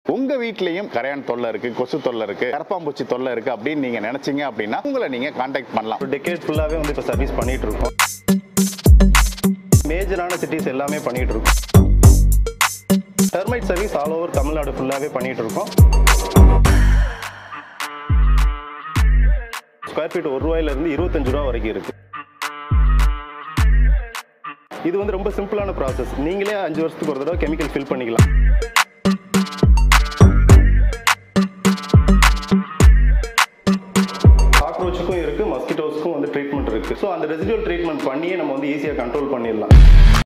உங்க வீட்லயும் கரையான் தொல்லை இருக்கு கொசு தொல்லை இருக்கு கரப்பாம்பூச்சி தொல்லை இருக்கு அப்படின்னு நீங்க நினைச்சீங்க அப்படின்னா உங்களை நீங்க காண்டாக்ட் பண்ணலாம் ஒரு டெக்கேட் ஃபுல்லாகவே வந்து இப்போ சர்வீஸ் பண்ணிட்டு இருக்கோம் மேஜரான சிட்டிஸ் எல்லாமே பண்ணிட்டு இருக்கோம் termite service all over Tamil Nadu ஃபுல்லாகவே பண்ணிட்டு இருக்கோம் ஸ்கொயர் ஃபீட் ஒரு ரூபாயிலிருந்து இருபத்தஞ்சு ரூபா வரைக்கும் இருக்கு இது வந்து ரொம்ப சிம்பிளான ப்ராசஸ் நீங்களே அஞ்சு வருஷத்துக்கு ஒரு தடவை கெமிக்கல் ஃபில் பண்ணிக்கலாம் காக்ரோச்சுக்கும் இருக்கு மஸ்கிட்டோஸ்க்கும் வந்து ட்ரீட்மெண்ட் இருக்கு ஸோ அந்த ரெசிடுவல் ட்ரீட்மெண்ட் பண்ணியே நம்ம வந்து ஈஸியாக கண்ட்ரோல் பண்ணிடலாம்